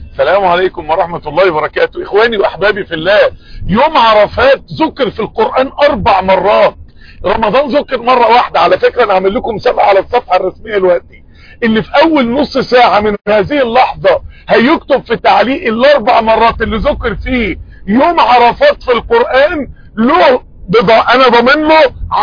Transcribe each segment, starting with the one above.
السلام عليكم ورحمة الله وبركاته اخواني واحبابي في الله يوم عرفات ذكر في القرآن اربع مرات رمضان ذكر مرة واحدة على فكرة انا هعمل لكم سبعة على الصفحة الرسمية دلوقتي اللي في اول نص ساعة من هذه اللحظة هيكتب في تعليق الاربع مرات اللي ذكر فيه يوم عرفات في القرآن له بضع انا ضامن له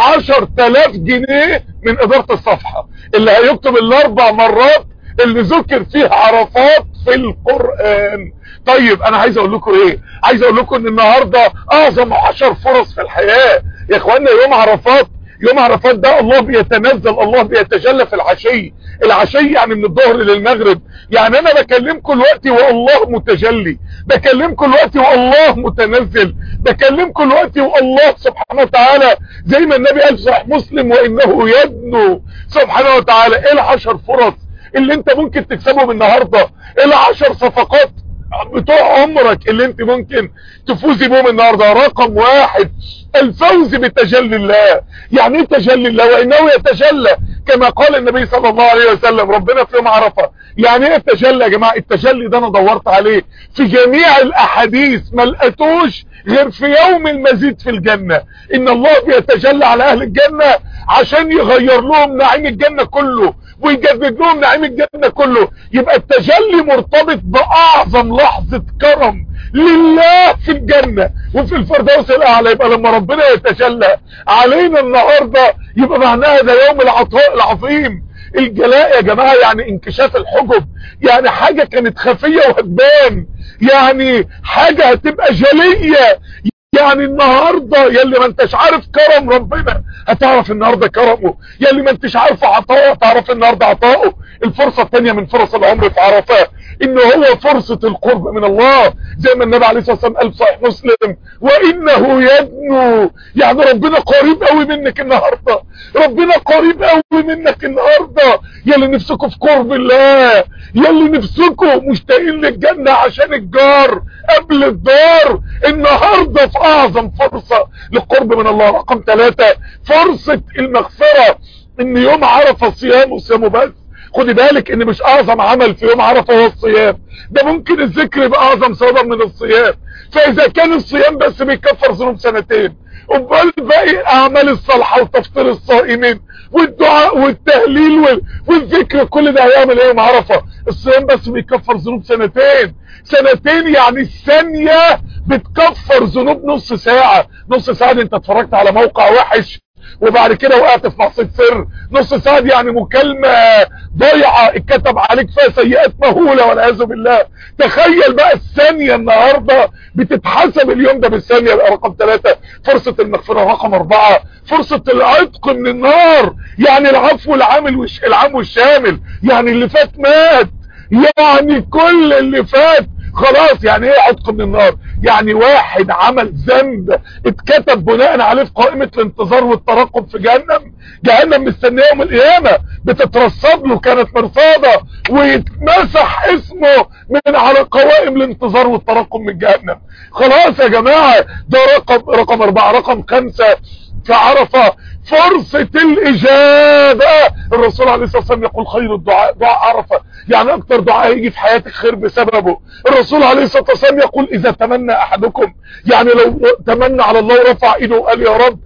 10000 جنيه من ادارة الصفحة اللي هيكتب الاربع مرات اللي ذكر فيه عرفات في القرآن طيب انا عايز اقول لكم ايه عايز اقول لكم ان النهاردة اعظم عشر فرص في الحياة يا اخوانا يوم عرفات يوم عرفات ده الله بيتنزل الله بيتجلى في العشي العشي يعني من الظهر للمغرب يعني انا بكلمكم دلوقتي والله متجلي بكلمكم دلوقتي والله متنزل بكلمكم دلوقتي والله سبحانه وتعالى زي ما النبي قال في صحيح مسلم وانه يدنو سبحانه وتعالى ايه العشر فرص اللي انت ممكن تكسبهم النهاردة ايه العشر صفقات بتوع عمرك اللي انت ممكن تفوزي بهم النهاردة رقم واحد الفوز بتجلي الله يعني ايه تجلي الله وانه يتجلى كما قال النبي صلى الله عليه وسلم ربنا في يوم عرفه يعني ايه التجلي يا جماعه التجلي ده انا دورت عليه في جميع الاحاديث ما لقيتوش غير في يوم المزيد في الجنة ان الله بيتجلى على اهل الجنة عشان يغير لهم نعيم الجنة كله ويجدد لهم نعيم الجنة كله يبقى التجلي مرتبط باعظم لحظة كرم لله في الجنة وفي الفردوس الاعلى يبقى لما ربنا يتجلى علينا النهاردة يبقى معناها ده يوم العطاء العظيم الجلاء يا جماعة يعني انكشاف الحجب يعني حاجة كانت خفية وهتبان يعني حاجة هتبقى جلية يعني النهاردة يلي ما انتش عارف كرم ربنا هتعرف النهاردة كرمه يلي ما انتش عارف عطاءه هتعرف النهاردة عطاءه الفرصة التانية من فرص العمر في عرفات انه هو فرصة القرب من الله زي ما النبي عليه الصلاة والسلام قال صحيح مسلم وانه يدنو يعني ربنا قريب قوي منك النهاردة ربنا قريب قوي منك النهاردة يلي نفسكم في قرب الله يلي نفسكم مشتاقين للجنة عشان الجار قبل الدار النهاردة في اعظم فرصة للقرب من الله رقم ثلاثة فرصة المغفرة ان يوم عرفة صيام وصيامه بس خدي بالك ان مش اعظم عمل في يوم عرفة هو الصيام ده ممكن الذكر يبقى اعظم ثوابا من الصيام فاذا كان الصيام بس بيكفر ذنوب سنتين امال باقي الاعمال الصالحه وتفطير الصائمين والدعاء والتهليل والذكر كل ده هيعمل ايه يوم عرفه الصيام بس بيكفر ذنوب سنتين سنتين يعني الثانيه بتكفر ذنوب نص ساعه نص ساعه دي انت اتفرجت على موقع وحش وبعد كده وقعت في معصيه سر نص ساعه دي يعني مكالمه ضايعه اتكتب عليك فيها سيئات مهوله والعياذ بالله تخيل بقى الثانيه النهارده بتتحسب اليوم ده بالثانيه رقم ثلاثة فرصه المغفره رقم أربعة فرصه العتق من النار يعني العفو العامل والش... العام والشامل يعني اللي فات مات يعني كل اللي فات خلاص يعني ايه عتق من النار يعني واحد عمل ذنب اتكتب بناء عليه في قائمة الانتظار والترقب في جهنم جهنم مستنيه يوم القيامة بتترصد له كانت مرصادة ويتمسح اسمه من على قوائم الانتظار والترقب من جهنم خلاص يا جماعة ده رقم رقم اربعة رقم خمسة في عرفة فرصة الإجابة الرسول عليه الصلاة والسلام يقول خير الدعاء دعاء عرفة يعني أكتر دعاء يجي في حياتك خير بسببه الرسول عليه الصلاة والسلام يقول إذا تمنى أحدكم يعني لو تمنى على الله ورفع إيده وقال يا رب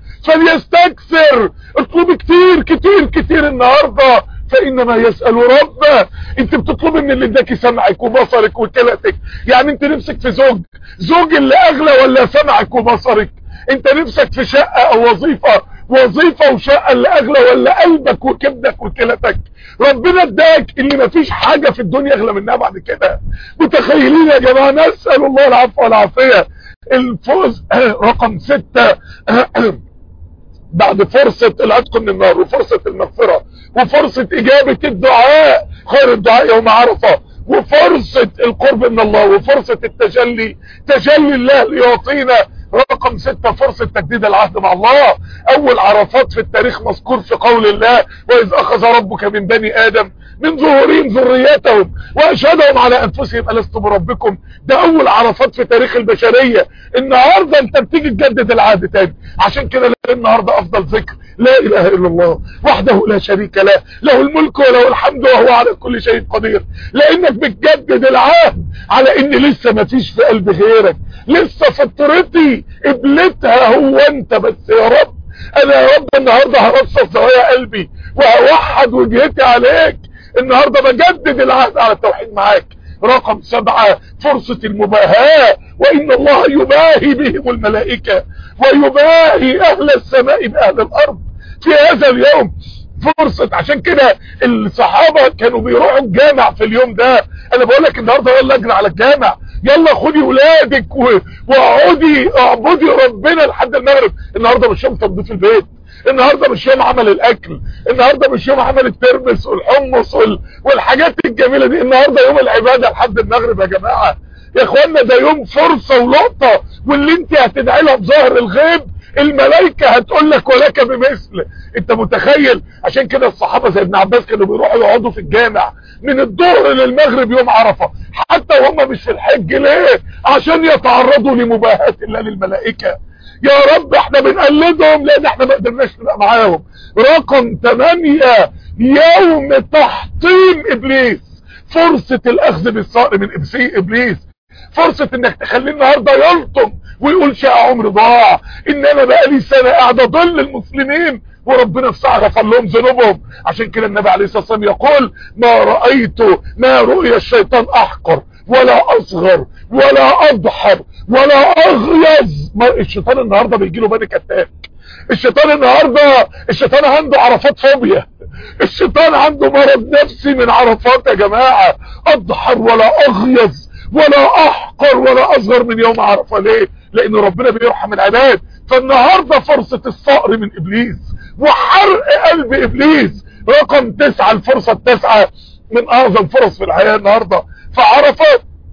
فليستكثر اطلب كتير كتير كتير النهاردة فإنما يسأل ربه انت بتطلب ان اللي اداكي سمعك وبصرك وكلتك يعني انت نفسك في زوج زوج اللي اغلى ولا سمعك وبصرك انت نفسك في شقة او وظيفة وظيفة وشقة اللي اغلى ولا قلبك وكبدك وكلتك ربنا اداك اللي مفيش حاجة في الدنيا اغلى منها بعد كده متخيلين يا جماعة نسأل الله العفو والعافية الفوز رقم ستة بعد فرصة العتق من النار وفرصة المغفرة وفرصة اجابة الدعاء خير الدعاء يوم عرفة وفرصة القرب من الله وفرصة التجلي تجلي الله ليعطينا رقم ستة فرصة تجديد العهد مع الله اول عرفات في التاريخ مذكور في قول الله واذ اخذ ربك من بني ادم من ظهورهم ذريتهم واشهدهم على انفسهم الست بربكم ده اول عرفات في تاريخ البشرية النهاردة انت بتيجي تجدد العهد تاني عشان كده النهاردة افضل ذكر لا اله الا الله وحده لا شريك له له الملك وله الحمد وهو على كل شيء قدير لانك بتجدد العهد على ان لسه ما فيش في قلب غيرك لسه فطرتي قبلتها هو انت بس يا رب انا يا رب النهاردة هرصص زوايا قلبي وهوحد وجهتي عليك النهاردة بجدد العهد على التوحيد معاك رقم سبعة فرصة المباهاة وإن الله يباهي بهم الملائكة ويباهي أهل السماء بأهل الأرض في هذا اليوم فرصة عشان كده الصحابة كانوا بيروحوا الجامع في اليوم ده انا بقول لك النهاردة يلا اجري على الجامع يلا خدي ولادك واقعدي اعبدي ربنا لحد المغرب النهاردة مش يوم تنظيف البيت النهاردة مش يوم عمل الاكل النهاردة مش يوم عمل الترمس والحمص وال... والحاجات الجميلة دي النهاردة يوم العبادة لحد المغرب يا جماعة يا اخوانا ده يوم فرصة ولقطة واللي انت هتدعي لها بظاهر الغيب الملائكة هتقول لك ولك بمثل انت متخيل عشان كده الصحابة زي ابن عباس كانوا بيروحوا يقعدوا في الجامع من الظهر للمغرب يوم عرفة حتى وهم مش في الحج ليه عشان يتعرضوا لمباهاة الله للملائكة يا رب احنا بنقلدهم لان احنا ما قدرناش نبقى معاهم رقم 8 يوم تحطيم ابليس فرصة الاخذ بالصقر من ابليس فرصة انك تخليه النهاردة يلطم ويقول شاء عمر ضاع ان انا بقالي سنة قاعد اضل المسلمين وربنا في ساعة غفر لهم ذنوبهم عشان كده النبي عليه الصلاة والسلام يقول ما رأيت ما رؤيا الشيطان احقر ولا اصغر ولا اضحر ولا اغيظ الشيطان النهاردة بيجي له بانيك اتاك الشيطان النهاردة الشيطان عنده عرفات فوبيا الشيطان عنده مرض نفسي من عرفات يا جماعة اضحر ولا اغيظ ولا احقر ولا اصغر من يوم عرفة ليه لان ربنا بيرحم العباد فالنهاردة فرصة الصقر من ابليس وحرق قلب ابليس رقم تسعة الفرصة التسعة من اعظم فرص في الحياة النهاردة فعرفة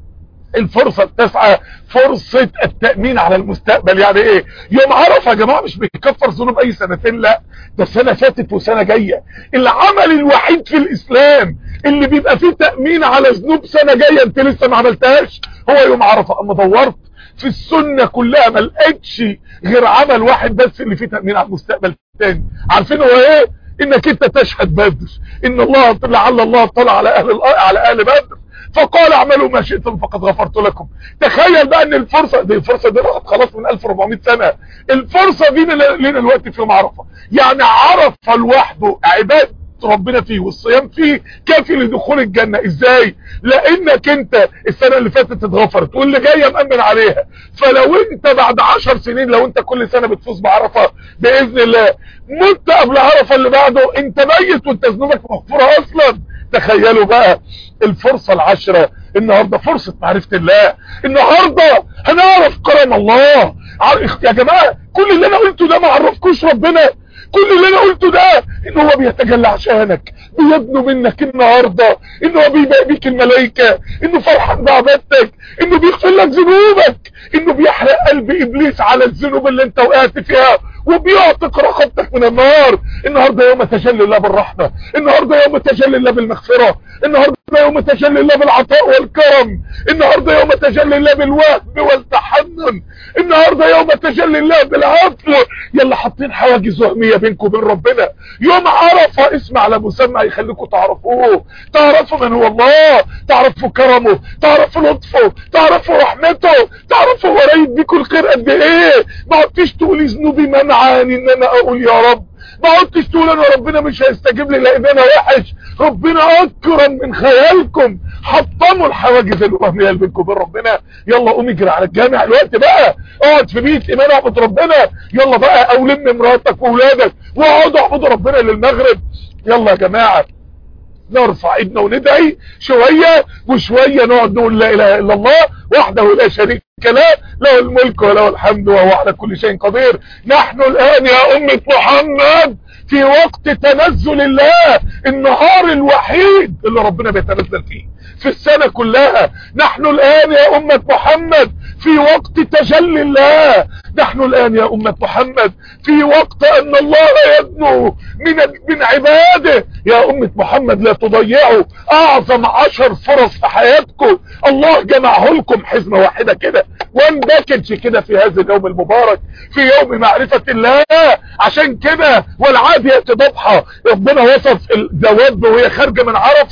الفرصة التاسعة فرصة التأمين على المستقبل يعني ايه يوم عرفة يا جماعة مش بيكفر ذنوب اي سنتين لا ده سنة فاتت وسنة جاية العمل الوحيد في الاسلام اللي بيبقى فيه تأمين على ذنوب سنة جاية انت لسه ما عملتهاش هو يوم عرفة اما دورت في السنة كلها ما لقيتش غير عمل واحد بس اللي فيه تأمين على المستقبل تاني عارفين هو ايه انك انت تشهد بدر ان الله لعل الله اطلع على اهل على اهل بدر فقال اعملوا ما شئتم فقد غفرت لكم تخيل بقى ان الفرصة دي الفرصة دي راحت خلاص من 1400 سنة الفرصة دي لنا الوقت في يوم عرفة يعني عرفة لوحده عباد ربنا فيه والصيام فيه كافي لدخول الجنة ازاي لانك انت السنة اللي فاتت اتغفرت واللي جاية مأمن عليها فلو انت بعد عشر سنين لو انت كل سنة بتفوز بعرفة باذن الله مت قبل عرفة اللي بعده انت ميت وانت ذنوبك مغفورة اصلا تخيلوا بقى الفرصة العشرة النهاردة فرصة معرفة الله النهاردة هنعرف كرم الله يا جماعة كل اللي انا قلته ده ما عرفكوش ربنا كل اللي انا قلته ده ان هو بيتجلى عشانك بيبنوا منك النهاردة ان هو بيبقى بيك الملائكة انه فرحان بعبادتك انه بيغفر لك ذنوبك انه بيحرق قلب ابليس على الذنوب اللي انت وقعت فيها وبيعتق رقبتك من النار النهاردة يوم تجلي الله بالرحمة النهاردة يوم تجلي الله بالمغفرة النهاردة يوم تجلي الله بالعطاء والكرم النهاردة يوم تجلي الله بالوهب والتحنن النهاردة يوم تجلي الله بالعفو يلا حاطين حواجز وهمية بينكم وبين ربنا يوم عرفة اسم على مسمى يخليكم تعرفوه تعرفوا من هو الله تعرفوا كرمه تعرفوا لطفه تعرفوا رحمته تعرفوا هو رايد بيكم الخير قد ايه ما عدتش تقولي ذنوبي منعاني ان انا اقول يا رب ما عدتش تقول انا ربنا مش هيستجيب لي لان انا وحش ربنا اكرم من خيالكم حطموا الحواجز الوهميه اللي بينكم وبين ربنا يلا قوم اجري على الجامع الوقت بقى اقعد في بيت ايمان اعبد ربنا يلا بقى او لم مراتك واولادك واقعدوا اعبدوا ربنا للمغرب يلا يا جماعه نرفع ايدنا وندعي شوية وشوية نقعد نقول لا اله الا الله وحده لا شريك له له الملك وله الحمد وهو على كل شيء قدير نحن الان يا امة محمد في وقت تنزل الله النهار الوحيد اللي ربنا بيتنزل فيه في السنة كلها نحن الآن يا أمة محمد في وقت تجلي الله نحن الآن يا أمة محمد في وقت أن الله يدنو من من عباده يا أمة محمد لا تضيعوا أعظم عشر فرص في حياتكم الله جمعه لكم حزمة واحدة كده وان باكج كده في هذا اليوم المبارك في يوم معرفة الله عشان كده والعادية ضبحة ربنا وصف الدواب وهي خارجة من عرفة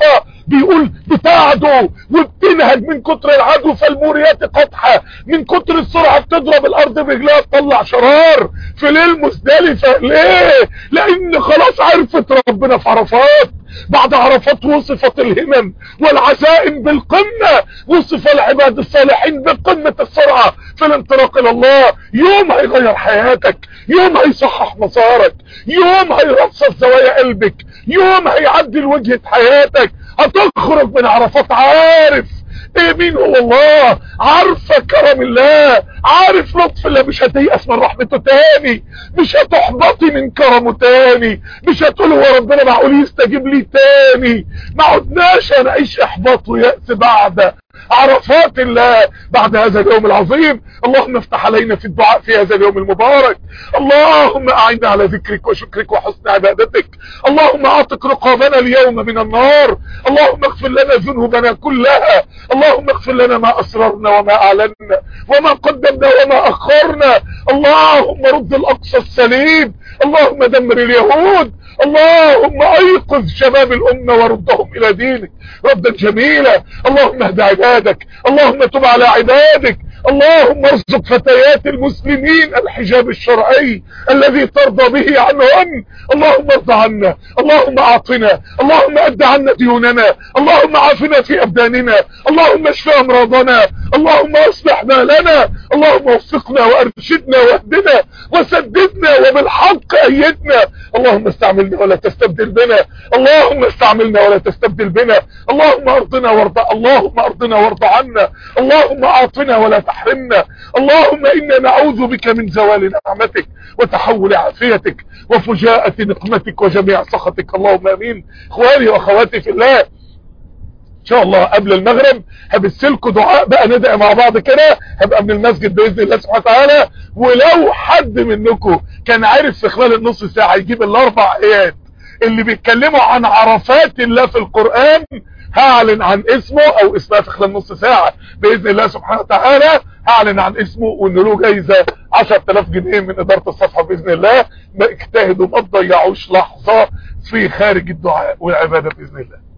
بيقول بتعدو وبتنهج من كتر العدو فالموريات قطحة من كتر السرعة بتضرب الارض برجلها تطلع شرار في ليل مزدلفة ليه لان خلاص عرفت ربنا في عرفات بعد عرفات وصفت الهمم والعزائم بالقمة وصف العباد الصالحين بقمة السرعة في الانطلاق الى الله يوم هيغير حياتك يوم هيصحح مسارك يوم هيرصص زوايا قلبك يوم هيعدل وجهة حياتك هتخرج من عرفات عارف ايه مين هو الله عارفة كرم الله عارف لطف الله مش هتيأس من رحمته تاني مش هتحبطي من كرمه تاني مش هتقول هو ربنا معقول يستجيب لي تاني ما عدناش هنعيش احباط ويأس بعد عرفات الله بعد هذا اليوم العظيم اللهم افتح علينا في الدعاء في هذا اليوم المبارك اللهم اعنا على ذكرك وشكرك وحسن عبادتك اللهم اعتق رقابنا اليوم من النار اللهم اغفر لنا ذنوبنا كلها اللهم اغفر لنا ما اسررنا وما اعلنا وما قدمنا وما اخرنا اللهم رد الاقصى السليم اللهم دمر اليهود اللهم ايقظ شباب الامة وردهم الى دينك ردا جميلا اللهم اهد عبادك اللهم تب على عبادك اللهم ارزق فتيات المسلمين الحجاب الشرعي الذي ترضى به عنهم اللهم ارضى عنا اللهم اعطنا اللهم اد عنا ديوننا اللهم عافنا في ابداننا اللهم اشف امراضنا اللهم اصلح بالنا اللهم وفقنا وارشدنا واهدنا وسددنا وبالحق ايدنا اللهم استعملنا ولا تستبدل بنا اللهم استعملنا ولا تستبدل بنا اللهم ارضنا وارضى اللهم ارضنا وارضى عنا اللهم اعطنا ولا تحرمنا اللهم انا نعوذ بك من زوال نعمتك وتحول عافيتك وفجاءة نقمتك وجميع سخطك اللهم امين اخواني واخواتي في الله ان شاء الله قبل المغرب هبسلكوا دعاء بقى ندعي مع بعض كده هبقى من المسجد باذن الله سبحانه وتعالى ولو حد منكم كان عارف في خلال النص ساعه يجيب الاربع ايات اللي بيتكلموا عن عرفات الله في القرآن هعلن عن اسمه او اسمها في خلال نص ساعة باذن الله سبحانه وتعالى هعلن عن اسمه وان له جايزة 10000 جنيه من ادارة الصفحة باذن الله ما اجتهدوا ما تضيعوش لحظة في خارج الدعاء والعبادة باذن الله